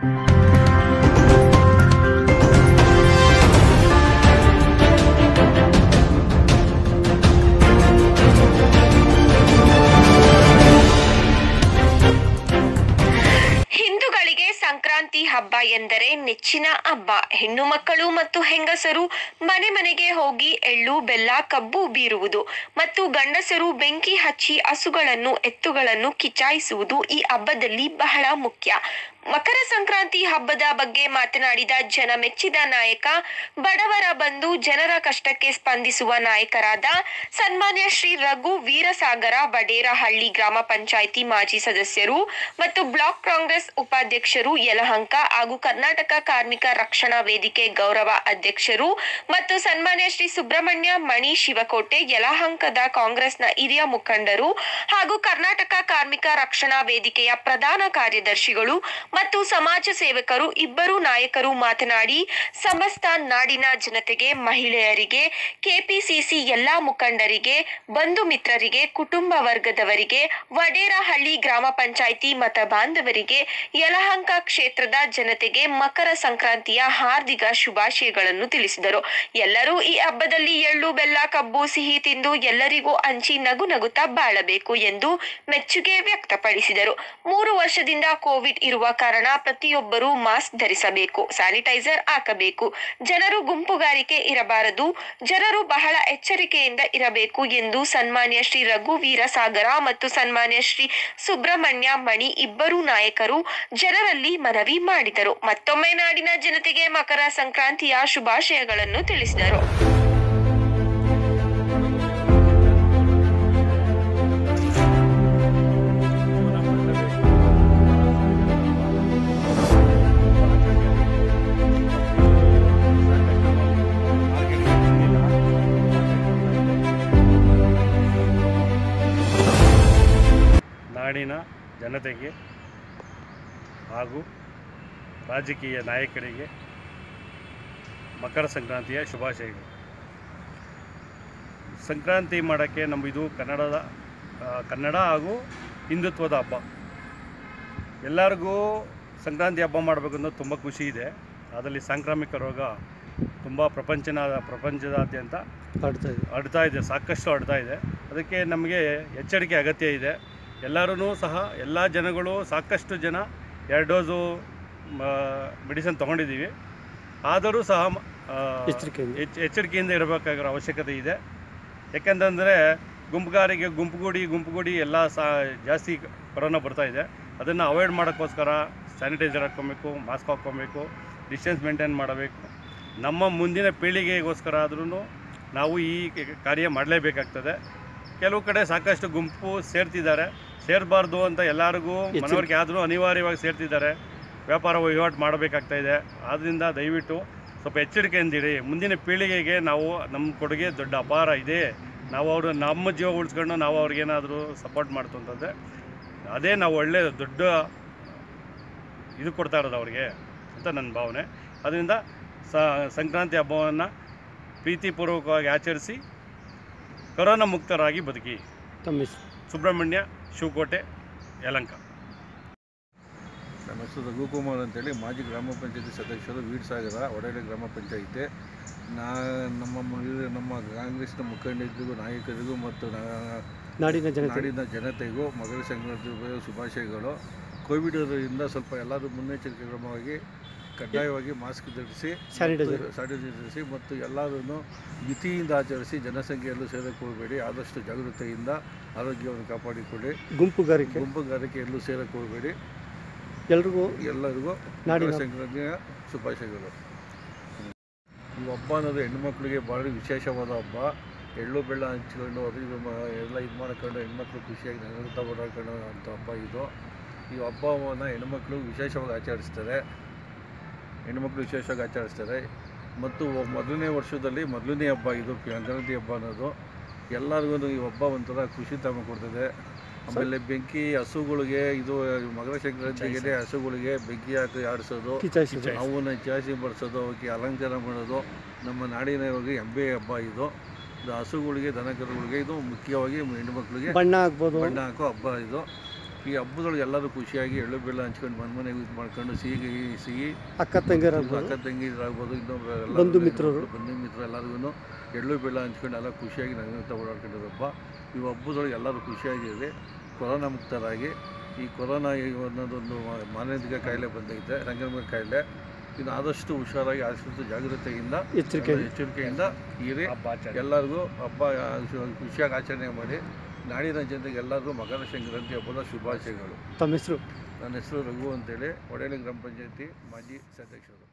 ಹಿಂದೂಗಳಿಗೆ ಸಂಕ್ರಾಂತಿ ಹಬ್ಬ ಎಂದರೆ ನೆಚ್ಚಿನ ಹಬ್ಬ ಹೆಣ್ಣು ಮಕ್ಕಳು ಮತ್ತು ಹೆಂಗಸರು ಮನೆ ಮನೆಗೆ ಹೋಗಿ ಎಳ್ಳು ಬೆಲ್ಲ ಕಬ್ಬು ಬೀರುವುದು ಮತ್ತು ಗಂಡಸರು ಬೆಂಕಿ ಹಚ್ಚಿ ಹಸುಗಳನ್ನು ಎತ್ತುಗಳನ್ನು ಕಿಚಾಯಿಸುವುದು ಈ ಹಬ್ಬದಲ್ಲಿ ಬಹಳ ಮುಖ್ಯ ಮಕರ ಸಂಕ್ರಾಂತಿ ಹಬ್ಬದ ಬಗ್ಗೆ ಮಾತನಾಡಿದ ಜನ ಮೆಚ್ಚಿದ ನಾಯಕ ಬಡವರ ಬಂಧು ಜನರ ಕಷ್ಟಕ್ಕೆ ಸ್ಪಂದಿಸುವ ನಾಯಕರಾದ ಸನ್ಮಾನ್ಯ ಶ್ರೀ ರಘು ವೀರಸಾಗರ ವಡೇರಹಳ್ಳಿ ಗ್ರಾಮ ಪಂಚಾಯಿತಿ ಮಾಜಿ ಸದಸ್ಯರು ಮತ್ತು ಬ್ಲಾಕ್ ಕಾಂಗ್ರೆಸ್ ಉಪಾಧ್ಯಕ್ಷರು ಯಲಹಂಕ ಹಾಗೂ ಕರ್ನಾಟಕ ಕಾರ್ಮಿಕ ರಕ್ಷಣಾ ವೇದಿಕೆ ಗೌರವ ಅಧ್ಯಕ್ಷರು ಮತ್ತು ಸನ್ಮಾನ್ಯ ಶ್ರೀ ಸುಬ್ರಹ್ಮಣ್ಯ ಮಣಿ ಶಿವಕೋಟೆ ಯಲಹಂಕದ ಕಾಂಗ್ರೆಸ್ನ ಹಿರಿಯ ಮುಖಂಡರು ಹಾಗೂ ಕರ್ನಾಟಕ ಕಾರ್ಮಿಕ ರಕ್ಷಣಾ ವೇದಿಕೆಯ ಪ್ರಧಾನ ಕಾರ್ಯದರ್ಶಿಗಳು ಮತ್ತು ಸಮಾಜ ಸೇವಕರು ಇಬ್ಬರು ನಾಯಕರು ಮಾತನಾಡಿ ಸಮಸ್ತ ನಾಡಿನ ಜನತೆಗೆ ಮಹಿಳೆಯರಿಗೆ ಕೆಪಿಸಿಸಿ ಎಲ್ಲಾ ಮುಖಂಡರಿಗೆ ಬಂಧು ಮಿತ್ರರಿಗೆ ಕುಟುಂಬ ವರ್ಗದವರಿಗೆ ವಡೇರಹಳ್ಳಿ ಗ್ರಾಮ ಪಂಚಾಯಿತಿ ಮತ ಬಾಂಧವರಿಗೆ ಯಲಹಂಕ ಕ್ಷೇತ್ರದ ಜನತೆಗೆ ಮಕರ ಸಂಕ್ರಾಂತಿಯ ಹಾರ್ದಿಕ ಶುಭಾಶಯಗಳನ್ನು ತಿಳಿಸಿದರು ಎಲ್ಲರೂ ಈ ಹಬ್ಬದಲ್ಲಿ ಎಳ್ಳು ಬೆಲ್ಲ ಕಬ್ಬು ಸಿಹಿ ತಿಂದು ಎಲ್ಲರಿಗೂ ಹಂಚಿ ನಗು ನಗುತ್ತಾ ಬಾಳಬೇಕು ಎಂದು ಮೆಚ್ಚುಗೆ ವ್ಯಕ್ತಪಡಿಸಿದರು ಮೂರು ವರ್ಷದಿಂದ ಕೋವಿಡ್ ಇರುವ ಕಾರಣ ಪ್ರತಿಯೊಬ್ಬರೂ ಮಾಸ್ಕ್ ಧರಿಸಬೇಕು ಸ್ಯಾನಿಟೈಸರ್ ಹಾಕಬೇಕು ಜನರು ಗುಂಪುಗಾರಿಕೆ ಇರಬಾರದು ಜನರು ಬಹಳ ಎಚ್ಚರಿಕೆಯಿಂದ ಇರಬೇಕು ಎಂದು ಸನ್ಮಾನ್ಯ ಶ್ರೀ ರಘುವೀರ ಸಾಗರ ಮತ್ತು ಸನ್ಮಾನ್ಯ ಶ್ರೀ ಸುಬ್ರಹ್ಮಣ್ಯ ಮಣಿ ಇಬ್ಬರು ನಾಯಕರು ಜನರಲ್ಲಿ ಮನವಿ ಮಾಡಿದರು ಮತ್ತೊಮ್ಮೆ ನಾಡಿನ ಜನತೆಗೆ ಮಕರ ಸಂಕ್ರಾಂತಿಯ ಶುಭಾಶಯಗಳನ್ನು ತಿಳಿಸಿದರು ನಾಡಿನ ಜನತೆಗೆ ಹಾಗೂ ರಾಜಕೀಯ ನಾಯಕರಿಗೆ ಮಕರ ಸಂಕ್ರಾಂತಿಯ ಶುಭಾಶಯಗಳು ಸಂಕ್ರಾಂತಿ ಮಾಡೋಕ್ಕೆ ನಮ್ಮ ಇದು ಕನ್ನಡದ ಆ, ಕನ್ನಡ ಹಾಗೂ ಹಿಂದುತ್ವದ ಹಬ್ಬ ಎಲ್ಲರಿಗೂ ಸಂಕ್ರಾಂತಿ ಹಬ್ಬ ಮಾಡಬೇಕು ಅನ್ನೋದು ತುಂಬ ಖುಷಿ ಇದೆ ಅದರಲ್ಲಿ ಸಾಂಕ್ರಾಮಿಕ ರೋಗ ತುಂಬ ಪ್ರಪಂಚನ ಪ್ರಪಂಚದಾದ್ಯಂತ ಆಡ್ತಾ ಇದೆ ಹರಡ್ತಾ ಇದೆ ಸಾಕಷ್ಟು ಹರಡ್ತಾ ಇದೆ ಅದಕ್ಕೆ ನಮಗೆ ಎಚ್ಚರಿಕೆ ಅಗತ್ಯ ಇದೆ ಎಲ್ಲರೂ ಸಹ ಎಲ್ಲ ಜನಗಳು ಸಾಕಷ್ಟು ಜನ ಎರಡು ಡೋಸು ಮೆಡಿಸಿನ್ ತೊಗೊಂಡಿದ್ದೀವಿ ಆದರೂ ಸಹ ಆ, ಎಚ್ಚರಿಕೆಯಿಂದ. ಎಚ್ ಎಚ್ಚರಿಕೆಯಿಂದ ಇರಬೇಕಾಗಿರೋ ಅವಶ್ಯಕತೆ ಇದೆ ಯಾಕೆಂತಂದರೆ ಗುಂಪುಗಾರಿಗೆ ಗುಂಪುಗೂಡಿ ಗುಂಪುಗೂಡಿ ಎಲ್ಲ ಸಹ ಜಾಸ್ತಿ ಕೊರೋನಾ ಬರ್ತಾ ಇದೆ ಅದನ್ನು ಅವಾಯ್ಡ್ ಮಾಡೋಕ್ಕೋಸ್ಕರ ಸ್ಯಾನಿಟೈಸರ್ ಹಾಕ್ಕೊಬೇಕು ಮಾಸ್ಕ್ ಹಾಕ್ಕೊಬೇಕು ಡಿಸ್ಟೆನ್ಸ್ ಮೇಂಟೈನ್ ಮಾಡಬೇಕು ನಮ್ಮ ಮುಂದಿನ ಪೀಳಿಗೆಗೋಸ್ಕರ ಆದ್ರೂ ನಾವು ಈ ಕಾರ್ಯ ಮಾಡಲೇಬೇಕಾಗ್ತದೆ ಕೆಲವು ಕಡೆ ಸಾಕಷ್ಟು ಗುಂಪು ಸೇರ್ತಿದ್ದಾರೆ ಸೇರಬಾರ್ದು ಅಂತ ಎಲ್ಲರಿಗೂ ಎಚ್ಚರಿಕೆ. ಮನವರಿಕೆ ಆದರೂ ಅನಿವಾರ್ಯವಾಗಿ ಸೇರ್ತಿದ್ದಾರೆ ವ್ಯಾಪಾರ ವಹಿವಾಟು ಮಾಡಬೇಕಾಗ್ತಾ ಇದೆ ಆದ್ದರಿಂದ ದಯವಿಟ್ಟು ಸ್ವಲ್ಪ ಎಚ್ಚರಿಕೆಯಿಂದಿರಿ ಮುಂದಿನ ಪೀಳಿಗೆಗೆ ನಾವು ನಮ್ಮ ಕೊಡುಗೆ ದೊಡ್ಡ ಅಪಾರ ಇದೆ ನಾವು ಅವರು ನಮ್ಮ ಜೀವ ಉಳಿಸ್ಕೊಂಡು ನಾವು ಅವ್ರಿಗೇನಾದರೂ ಸಪೋರ್ಟ್ ಮಾಡ್ತು ಅಂತಂದರೆ ಅದೇ ನಾವು ಒಳ್ಳೆ ದೊಡ್ಡ ಇದು ಕೊಡ್ತಾ ಇರೋದು ಅವ್ರಿಗೆ ಅಂತ ನನ್ನ ಭಾವನೆ ಅದರಿಂದ ಸ ಸಂಕ್ರಾಂತಿ ಹಬ್ಬವನ್ನು ಪ್ರೀತಿಪೂರ್ವಕವಾಗಿ ಆಚರಿಸಿ ಕೊರೋನಾ ಮುಕ್ತರಾಗಿ ಬದುಕಿ ತಮ್ಮ ಹೆಸರು ಸುಬ್ರಹ್ಮಣ್ಯ ಶಿವಕೋಟೆ ಯಲಂಕ ನನ್ನ ಹೆಸರು ರಘುಕುಮಾರ್ ಅಂತೇಳಿ ಮಾಜಿ ಗ್ರಾಮ ಪಂಚಾಯತಿ ಸದಸ್ಯರು ವೀರಸಾಗರ ಒಡೆಲೆ ಗ್ರಾಮ ಪಂಚಾಯಿತಿ ನಾ ನಮ್ಮ ಮ- ನಮ್ಮ ಕಾಂಗ್ರೆಸ್ನ ಮುಖಂಡರಿಗೂ ನಾಯಕರಿಗೂ ಮತ್ತು ನಾ- ನಾಡಿನ ಜನತೆ ನಾಡಿನ ಜನತೆಗೂ ಮಕರ ಸಂಕ್ರಾಂತಿ ಹಬ್ಬದ ಶುಭಾಶಯಗಳು ಕೋವಿಡ್ ಇಂದ ಸ್ವಲ್ಪ ಎಲ್ಲರೂ ಮುನ್ನೆಚ್ಚರಿಕೆ ಕ್ರಮವಾಗಿ ಕಡ್ಡಾಯವಾಗಿ ಮಾಸ್ಕ್ ಧರಿಸಿ ಸ್ಯಾನಿಟೈಸರ್ ಸ್ಯಾನಿಟೈಸರ್ ಧರಿಸಿ ಮತ್ತು ಎಲ್ಲರನ್ನು ಮಿತಿಯಿಂದ ಆಚರಿಸಿ ಜನಸಂಖ್ಯೆಯಲ್ಲೂ ಸೇರಕ್ಕೆ ಹೋಗಬೇಡಿ ಆದಷ್ಟು ಜಾಗೃತೆಯಿಂದ ಆರೋಗ್ಯವನ್ನು ಕಾಪಾಡಿಕೊಳ್ಳಿ ಗುಂಪುಗಾರಿಕೆ ಗುಂಪುಗಾರಿಕೆಯಲ್ಲೂ ಸೇರಕ್ಕೆ ಹೋಗಬೇಡಿ ಎಲ್ರಿಗೂ ಎಲ್ಲರಿಗೂ ನಾಡಿನ ಮಕರ ಸಂಕ್ರಾಂತಿಯ ಶುಭಾಶಯಗಳು ಈ ಹಬ್ಬ ಅನ್ನೋದು ಹೆಣ್ಮಕ್ಳಿಗೆ ಭಾಳ ವಿಶೇಷವಾದ ಹಬ್ಬ ಎಳ್ಳು ಬೆಲ್ಲ ಹಂಚ್ಕೊಂಡು ಅದು ಇದು ಮ- ಎಲ್ಲ ಇದು ಮಾಡ್ಕೊಂಡು ಹೆಣ್ಮಕ್ಳು ಖುಷಿಯಾಗಿ ನಗುತ್ತಾ ಓಡಾಡ್ಕೊಂಡು ಅಂಥ ಹಬ್ಬ ಇದು ಈ ಹಬ್ಬವನ್ನು ಹೆಣ್ಮಕ್ಳು ವಿಶೇಷವಾಗಿ ಆಚರಿಸ್ತಾರೆ ಹೆಣ್ಮಕ್ಳು ವಿಶೇಷವಾಗಿ ಆಚರಿಸ್ತಾರೆ ಮತ್ತು ಮೊದಲನೇ ವರ್ಷದಲ್ಲಿ ಮೊದಲನೇ ಹಬ್ಬ ಇದು ಸಂಕ್ರಾಂತಿ ಹಬ್ಬ ಅನ್ನೋದು ಎಲ್ಲರಿಗೂ ಈ ಹಬ್ಬ ಒಂಥರ ಖುಷಿ ತಗೊಂಡು ಕೊಡ್ತದೆ ಆಮೇಲೆ ಬೆಂಕಿ ಹಸುಗಳಿಗೆ ಇದು ಮಕರ ಸಂಕ್ರಾಂತಿಗೆ ಹಸುಗಳಿಗೆ ಬೆಂಕಿ ಹಾಕಿ ಆಡಿಸೋದು ಕಿಚಾಯಿಸಿದ್ರು ಅವನ್ನ ಜಾಸ್ತಿ ಬಡಿಸೋದು ಅವಕ್ಕೆ ಅಲಂಕಾರ ಮಾಡೋದು ನಮ್ಮ ನಾಡಿನ ಹೋಗಿ ಹೆಬ್ಬೆ ಹಬ್ಬ ಇದು ಇದು ಹಸುಗಳಿಗೆ ದನಕರುಗಳಿಗೆ ಇದು ಮುಖ್ಯವಾಗಿ ಹೆಣ್ಮಕ್ಳಿಗೆ ಬಣ್ಣ ಹಾಕ್ಬೋದು ಬಣ್ಣ ಹಾಕೋ ಹಬ್ಬ ಇದು ಈ ಹಬ್ಬದೊಳಗೆ ಎಲ್ಲರೂ ಖುಷಿಯಾಗಿ ಎಳ್ಳು ಬೆಲ್ಲ ಹಂಚ್ಕೊಂಡು ಮನೆ ಮನೆಗೆ ಇದು ಮಾಡ್ಕೊಂಡು ಸಿಹಿ ಸಿಹಿ ಅಕ್ಕ ತಂಗಿಯರಾಗ್ಬೋದು ಅಕ್ಕ ತಂಗಿರಾಗ್ಬೋದು ಇನ್ನೊಬ್ರು ಎಲ್ಲ ಬಂಧು ಮಿತ್ರರು. ಬಂಧು ಮಿತ್ರರು ಎಲ್ಲರಿಗೂ ಎಳ್ಳು ಬೆಲ್ಲ ಹಂಚ್ಕೊಂಡು ಎಲ್ಲ ಖುಷಿಯಾಗಿ ನಗನಗ್ತಾ ಓಡಾಡ್ಕೊಂಡಿರೋ ಹಬ್ಬ ಈ ಹಬ್ಬದೊಳಗೆ ಎಲ್ಲರೂ ಖುಷಿಯಾಗಿರಿ ಕೊರೋನಾ ಮುಕ್ತರಾಗಿ ಈ ಕೊರೋನಾ ಈ ಅನ್ನೋದೊಂದು ಮಾ- ಮಾನವಿಕ ಕಾಯಿಲೆ ಬಂದೈತೆ ರಂಗನ ಕಾಯಿಲೆ ಇನ್ನು ಆದಷ್ಟು ಹುಷಾರಾಗಿ ಆದಷ್ಟು ಜಾಗ್ರತೆಯಿಂದ ಎಚ್ಚರಿಕೆ ಎಲ್ಲ ಎಚ್ಚರಿಕೆಯಿಂದ ಇರಿ ಹಬ್ಬ ಆಚರಣೆ ಎಲ್ಲರಿಗೂ ಹಬ್ಬ ಆ, ಶು- ಖುಷಿಯಾಗಿ ಆಚರಣೆ ಮಾಡಿ ನಾಡಿನ ಜನತೆಗೆ ಎಲ್ಲರಿಗೂ ಮಕರ ಸಂಕ್ರಾಂತಿ ಹಬ್ಬದ ಶುಭಾಶಯಗಳು ತಮ್ಮ ಹೆಸರು ನನ್ನ ಹೆಸರು ರಘು ಅಂತೇಳಿ ಒಡೆಯಲಿ ಗ್ರಾಮ ಪಂಚಾಯತಿ ಮಾಜಿ ಸದಸ್ಯರು